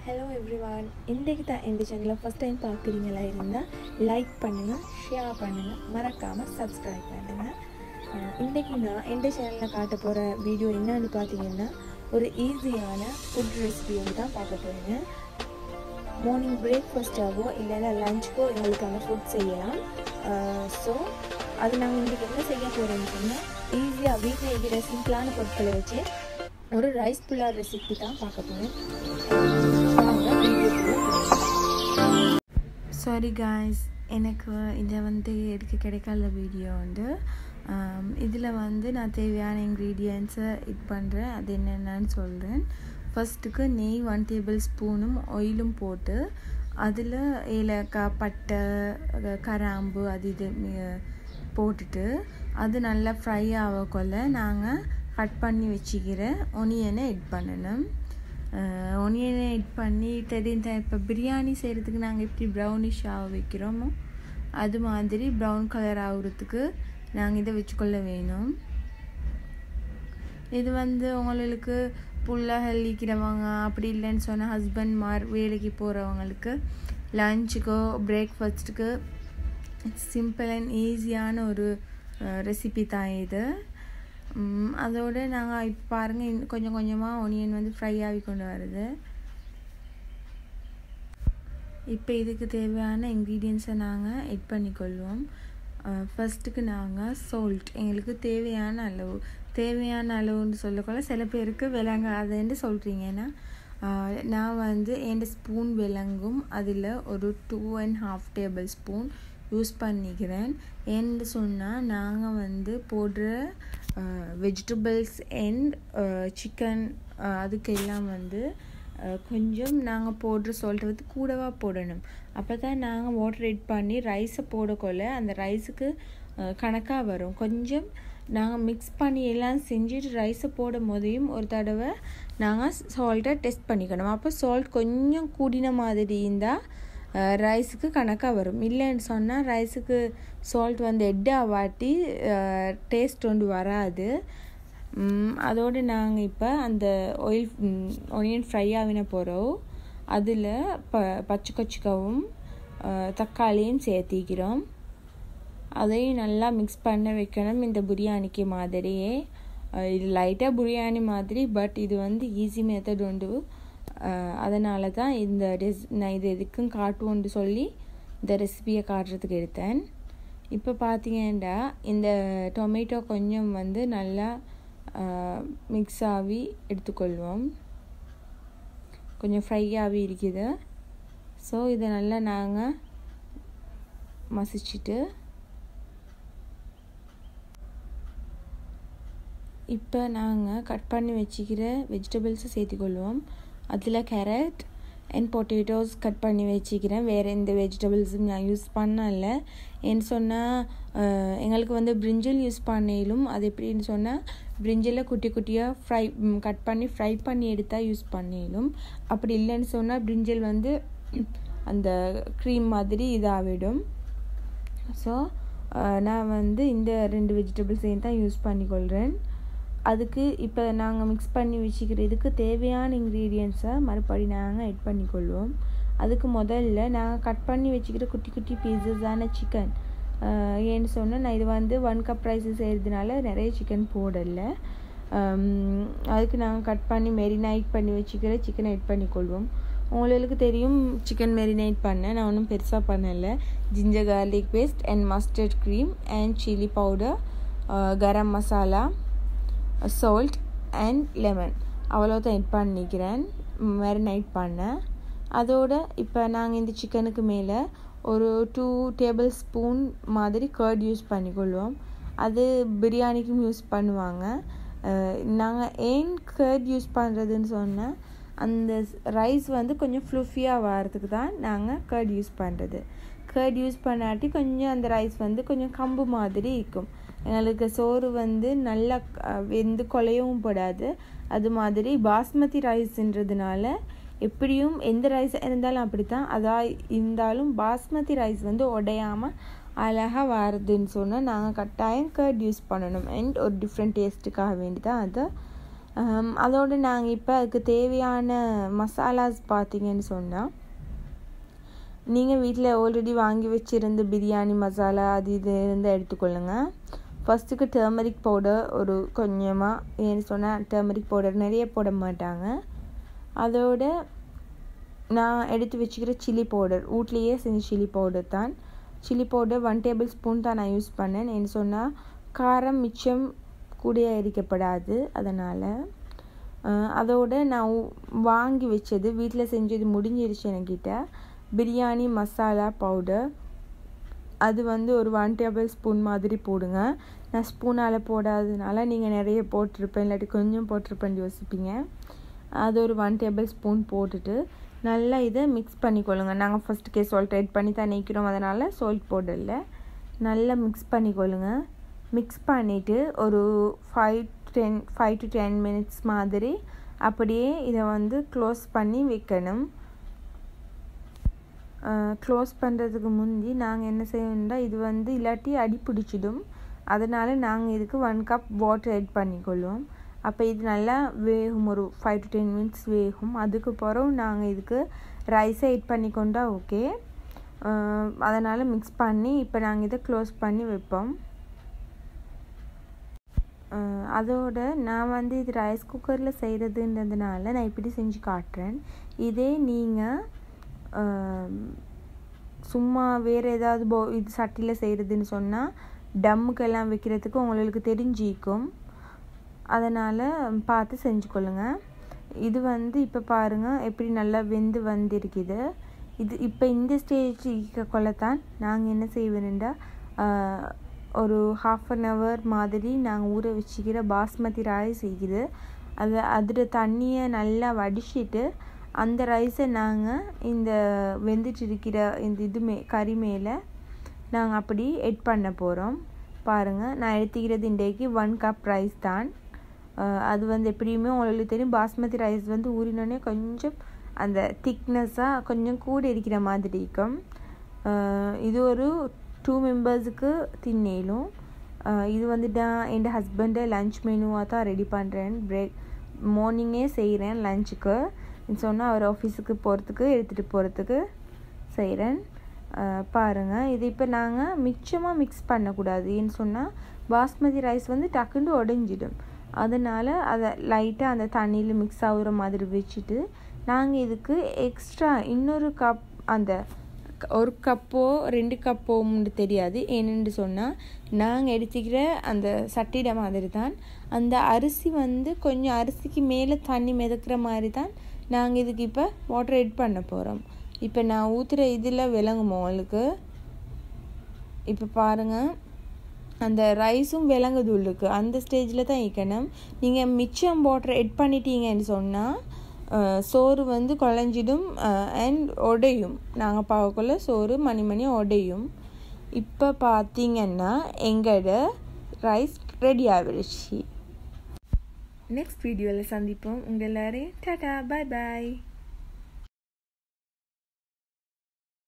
hello everyone இன்றைக்கு தான் இந்த சேனலை ஃபஸ்ட் டைம் பார்க்குறீங்களா இருந்தால் லைக் பண்ணுங்கள் ஷேர் பண்ணுங்கள் மறக்காமல் சப்ஸ்கிரைப் பண்ணுங்கள் அஹ் இன்றைக்கி நான் இந்த சேனலில் காட்ட போகிற வீடியோ என்னன்னு பார்த்தீங்கன்னா ஒரு ஈஸியான ஃபுட் ரெசிபி வந்து தான் பார்க்க போகிறீங்க மார்னிங் பிரேக்ஃபாஸ்ட்டாகவோ இல்லைன்னா லஞ்சுக்கோ எங்களுக்கான ஃபுட் செய்யலாம் ஸோ அது நாங்கள் இன்றைக்கி என்ன செய்ய போகிறோம்னு சொன்னால் ஈஸியாக வீட்டில் இருக்கிற சிம்பிளான பொருட்களை வச்சு ஒரு ரைஸ் புலாவ் ரெசிபி தான் பார்க்க போகிறேன் சாரி காய்ஸ் எனக்கு இதை வந்து எடுக்க கிடைக்காத வீடியோ வந்து இதில் வந்து நான் தேவையான இன்க்ரீடியன்ஸை இது பண்ணுறேன் அது என்னென்னு சொல்கிறேன் ஃபஸ்ட்டுக்கு நெய் ஒன் டேபிள் ஸ்பூனும் ஆயிலும் போட்டு அதில் ஏலக்காய் பட்டை கராம்பு அது இது போட்டுட்டு அது நல்லா ஃப்ரை ஆகக்குள்ள நாங்கள் கட் பண்ணி வச்சுக்கிற ஒனியனை எட் பண்ணணும் ஒனியனை எட் பண்ணி தெரிந்த இப்போ பிரியாணி செய்கிறதுக்கு நாங்கள் எப்படி ப்ரௌனிஷ் ஆக வைக்கிறோமோ அது மாதிரி ப்ரௌன் கலர் ஆகுறதுக்கு நாங்கள் இதை வச்சுக்கொள்ள வேணும் இது வந்து உங்களுக்கு புல்லாக ஹெல்லிக்கிறவங்க அப்படி இல்லைன்னு சொன்னால் ஹஸ்பண்ட் மார் வேலைக்கு போகிறவங்களுக்கு லஞ்சுக்கோ பிரேக்ஃபாஸ்ட்டுக்கு சிம்பிள் அண்ட் ஈஸியான ஒரு ரெசிபி தான் இது அதோடு நாங்கள் இப்போ பாருங்கள் கொஞ்சம் கொஞ்சமாக ஒனியன் வந்து ஃப்ரை ஆகி கொண்டு வருது இப்போ இதுக்கு தேவையான இன்க்ரீடியன்ஸை நாங்கள் எட் பண்ணிக்கொள்வோம் ஃபஸ்ட்டுக்கு நாங்கள் சால்ட் எங்களுக்கு தேவையான அளவு தேவையான அளவுன்னு சொல்லக்கொள்ள சில பேருக்கு விளங்காதுன்னு சொல்கிறீங்கன்னா நான் வந்து என் ஸ்பூன் விளங்கும் அதில் ஒரு two and half table spoon use பண்ணிக்கிறேன் ஏன்னு சொன்னால் நாங்கள் வந்து போடுற வெஜிடபிள்ஸ் அண்ட் சிக்கன் அதுக்கெல்லாம் வந்து கொஞ்சம் நாங்கள் போடுற சால்ட் வந்து கூடவாக போடணும் அப்போ தான் நாங்கள் வாட்டர் எட் பண்ணி ரைஸை போடக்கொள்ள அந்த ரைஸுக்கு கணக்காக வரும் கொஞ்சம் நாங்கள் மிக்ஸ் பண்ணி எல்லாம் செஞ்சுட்டு ரைஸை போடும் போதையும் ஒரு தடவை நாங்கள் சால்ட்டை டெஸ்ட் பண்ணிக்கணும் அப்போ சால்ட் கொஞ்சம் கூடின மாதிரி இருந்தால் ரைஸுக்கு கணக்காக வரும் இல்லைன்னு சொன்னால் ரைஸுக்கு சால்ட் வந்து எட்டாக வாட்டி டேஸ்ட் ஒன்று வராது அதோடு நாங்கள் இப்போ அந்த ஆயில் ஒனியன் ஃப்ரை ஆகின போகிறோம் அதில் ப பச்சை கொச்சிக்காவும் தக்காளியும் சேர்த்திக்கிறோம் அதையும் நல்லா மிக்ஸ் பண்ண வைக்கணும் இந்த பிரியாணிக்கு மாதிரியே இது லைட்டாக பிரியாணி மாதிரி பட் இது வந்து ஈஸி மெத்தட் உண்டு அதனால தான் இந்த ரெஸ் நான் இது எதுக்கும் காட்டுவோன்னு சொல்லி இந்த ரெசிபியை காட்டுறதுக்கு எடுத்தேன் இப்போ பார்த்தீங்கன்னா இந்த டொமேட்டோ கொஞ்சம் வந்து நல்லா மிக்ஸ் ஆகி எடுத்துக்கொள்வோம் கொஞ்சம் ஃப்ரை ஆகி இருக்குது ஸோ இதை நல்லா நாங்கள் மசிச்சுட்டு இப்போ நாங்கள் கட் பண்ணி வச்சுக்கிற வெஜிடபிள்ஸை சேர்த்துக்கொள்வோம் அதில் கேரட் அண்ட் பொட்டேட்டோஸ் கட் பண்ணி வச்சுக்கிறேன் வேறு எந்த வெஜிடபிள்ஸும் நான் யூஸ் பண்ணல ஏன்னு சொன்னால் எங்களுக்கு வந்து பிரிஞ்சல் யூஸ் பண்ணிலும் அது எப்படின்னு சொன்னால் பிரிஞ்சலை குட்டி குட்டியாக ஃப்ரை கட் பண்ணி ஃப்ரை பண்ணி எடுத்தால் யூஸ் பண்ணிலும் அப்படி இல்லைன்னு சொன்னால் பிரிஞ்சல் வந்து அந்த க்ரீம் மாதிரி இதாகிடும் ஸோ நான் வந்து இந்த ரெண்டு வெஜிடபிள்ஸையும் தான் யூஸ் பண்ணிக்கொள்கிறேன் அதுக்கு இப்போ நாங்கள் மிக்ஸ் பண்ணி வச்சுக்கிறதுக்கு தேவையான இன்க்ரீடியன்ஸை மறுபடி நாங்கள் எட் பண்ணிக்கொள்வோம் அதுக்கு முதல்ல நாங்கள் கட் பண்ணி வச்சுக்கிற குட்டி குட்டி பீசஸான சிக்கன் ஏன்னு சொன்னால் நான் இது வந்து ஒன் கப் ரைஸ் செய்கிறதுனால நிறைய சிக்கன் போடலை அதுக்கு நாங்கள் கட் பண்ணி மெரினைட் பண்ணி வச்சுக்கிற சிக்கனை எட் பண்ணிக்கொள்வோம் உங்களுக்கு தெரியும் சிக்கன் மெரினேட் பண்ணேன் நான் ஒன்றும் பெருசாக பண்ணலை ginger garlic paste and mustard cream and chilli powder garam masala salt and lemon அவ்வளோதான் எட் பண்ணிக்கிறேன் மேரினைட் பண்ணேன் அதோட இப்போ நாங்கள் இந்த சிக்கனுக்கு மேலே ஒரு டூ டேபிள் ஸ்பூன் மாதிரி கர்ட் யூஸ் பண்ணிக்கொள்வோம் அது பிரியாணிக்கும் யூஸ் பண்ணுவாங்க நாங்கள் ஏன் கர்ட் யூஸ் பண்ணுறதுன்னு சொன்னால் அந்த ரைஸ் வந்து கொஞ்சம் ஃப்ளூஃபியாக வரதுக்கு தான் நாங்கள் கர்ட் யூஸ் பண்ணுறது கர்ட் யூஸ் பண்ணாட்டி கொஞ்சம் அந்த ரைஸ் வந்து கொஞ்சம் கம்பு மாதிரி இருக்கும் எங்களுக்கு சோறு வந்து நல்லா வெந்து கொலையவும் படாது அது மாதிரி பாஸ்மதி ரைஸ்ன்றதுனால எப்படியும் எந்த ரைஸ் இருந்தாலும் அப்படி தான் அதாக இருந்தாலும் பாஸ்மதி ரைஸ் வந்து உடையாமல் அழகாக வருதுன்னு சொன்னால் நாங்கள் கட்டாயம் கர்ட் யூஸ் பண்ணணும் அண்ட் ஒரு டிஃப்ரெண்ட் டேஸ்ட்டுக்காக வேண்டி தான் அதை அதோடு நாங்கள் இப்போ அதுக்கு தேவையான மசாலாஸ் பார்த்தீங்கன்னு சொன்னால் நீங்கள் வீட்டில் ஆல்ரெடி வாங்கி வச்சுருந்து பிரியாணி மசாலா அது இது இருந்து எடுத்துக்கொள்ளுங்க ஃபஸ்ட்டுக்கு டர்மரிக் பவுடர் ஒரு கொஞ்சமாக ஏன்னு சொன்னால் டர்மரிக் பவுடர் நிறைய போட மாட்டாங்க அதோட நான் எடுத்து வச்சுக்கிற சில்லி பவுடர் வீட்லேயே செஞ்ச சில்லி பவுடர் தான் chilli powder one table spoon தான் நான் யூஸ் பண்ணேன் என்ன சொன்னால் காரம் மிச்சம் கூடிய இருக்கப்படாது அதனால் அதோட நான் வாங்கி வச்சது வீட்டில் செஞ்சது முடிஞ்சிருச்சு என்கிட்ட பிரியாணி மசாலா பவுடர் அது வந்து ஒரு ஒன் டேபிள் ஸ்பூன் மாதிரி போடுங்க நான் ஸ்பூனால் போடாததுனால நீங்கள் நிறைய போட்டிருப்பேன் இல்லாட்டி கொஞ்சம் போட்டிருப்பேன்னு யோசிப்பீங்க அது ஒரு ஒன் டேபிள் ஸ்பூன் போட்டுட்டு நல்லா இதை மிக்ஸ் பண்ணிக்கொள்ளுங்க நாங்கள் ஃபஸ்ட்டுக்கே சால்ட் ஆட் பண்ணி தான் நிற்கிறோம் அதனால் சால்ட் போடல நல்லா மிக்ஸ் பண்ணிக்கொள்ளுங்க மிக்ஸ் பண்ணிவிட்டு ஒரு five ten five to ten minutes மாதிரி அப்படியே இதை வந்து க்ளோஸ் பண்ணி வைக்கணும் க்ளோஸ் பண்ணுறதுக்கு முந்தி நாங்கள் என்ன செய்யணும்னா இது வந்து இல்லாட்டி அடி பிடிச்சிடும் அதனால் நாங்கள் இதுக்கு ஒன் கப் வாட்டர் ஆட் பண்ணிக்கொள்வோம் அப்போ இது நல்லா வேகும் ஒரு ஃபைவ் டு டென் மினிட்ஸ் வேகும் அதுக்கு பிறகு நாங்கள் இதுக்கு ரைஸை ஆட் பண்ணிக்கொண்டா ஓகே அதனால் மிக்ஸ் பண்ணி இப்போ நாங்கள் இதை க்ளோஸ் பண்ணி வைப்போம் அதோட நான் வந்து இது ரைஸ் குக்கரில் செய்கிறதுன்றதுனால நான் இப்படி செஞ்சு காட்டுறேன் இதே நீங்கள் சும்மா வேறு ஏதாவது போ இது சட்டியில் செய்கிறதுன்னு சொன்னால் டம்முக்கெல்லாம் வைக்கிறதுக்கு உங்களுக்கு தெரிஞ்சிக்கும் அதனால் பார்த்து செஞ்சுக்கொள்ளுங்க இது வந்து இப்போ பாருங்கள் எப்படி நல்லா வெந்து வந்திருக்குது இது இப்போ இந்த ஸ்டேஜ் கொள்ளத்தான் நாங்கள் என்ன செய்வோம்டா ஒரு ஹாஃப் அன் ஹவர் மாதிரி நாங்கள் ஊற வச்சுக்கிற பாஸ்மதி ரைஸ் இருக்குது அது அதில் தண்ணியை நல்லா வடிச்சிட்டு அந்த ரைஸை நாங்கள் இந்த வெந்துட்டு இருக்கிற இந்த இது மே கறி மேலே நாங்கள் அப்படி எட் பண்ண போகிறோம் பாருங்கள் நான் எடுத்துக்கிறது இன்றைக்கு ஒன் கப் ரைஸ் தான் அது வந்து எப்படியுமே உங்களுக்கு தெரியும் பாஸ்மதி ரைஸ் வந்து ஊறினோடனே கொஞ்சம் அந்த திக்னஸ்ஸாக கொஞ்சம் கூட இருக்கிற மாதிரி இருக்கும் இது ஒரு டூ மெம்பர்ஸுக்கு தின்னேலும் இது வந்து நான் என் ஹஸ்பண்டை லன்ச் மெனுவாக தான் ரெடி பண்ணுறேன் பிரேக் மார்னிங்கே செய்கிறேன் லஞ்சுக்கு சொன்னால் அவர் ஆஃபீஸுக்கு போகிறதுக்கு எடுத்துகிட்டு போகிறதுக்கு செய்கிறேன் பாருங்கள் இது இப்போ நாங்கள் மிச்சமாக மிக்ஸ் பண்ணக்கூடாது ஏன்னு சொன்னால் பாஸ்மதி ரைஸ் வந்து டக்குன்னு உடஞ்சிடும் அதனால் அதை லைட்டாக அந்த தண்ணியில் மிக்ஸ் ஆகுற மாதிரி வச்சுட்டு நாங்கள் இதுக்கு எக்ஸ்ட்ரா இன்னொரு கப் அந்த ஒரு கப்போ ரெண்டு கப்போன்னு தெரியாது ஏன்னு சொன்னால் நாங்கள் எடுத்துக்கிற அந்த சட்டிட மாதிரி தான் அந்த அரிசி வந்து கொஞ்சம் அரிசிக்கு மேலே தண்ணி மிதக்கிற மாதிரி தான் நாங்கள் இதுக்கு இப்போ வாட்டர் எட் பண்ண போகிறோம் இப்போ நான் ஊற்றுற இதில் விளங்குமோ உங்களுக்கு இப்போ பாருங்கள் அந்த ரைஸும் விளங்குது உள்ளுக்கு அந்த ஸ்டேஜில் தான் இருக்கணும் நீங்கள் மிச்சம் வாட்டர் எட் பண்ணிட்டீங்கன்னு சொன்னால் சோறு வந்து குழஞ்சிடும் அண்ட் உடையும் நாங்கள் பார்க்கக்குள்ள சோறு மணி மணி உடையும் இப்போ பார்த்தீங்கன்னா எங்களோட ரைஸ் ரெடி ஆகிடுச்சு நெக்ஸ்ட் வீடியோவில் சந்திப்போம் உங்கள் எல்லோரையும் டாடா பாய் பாய்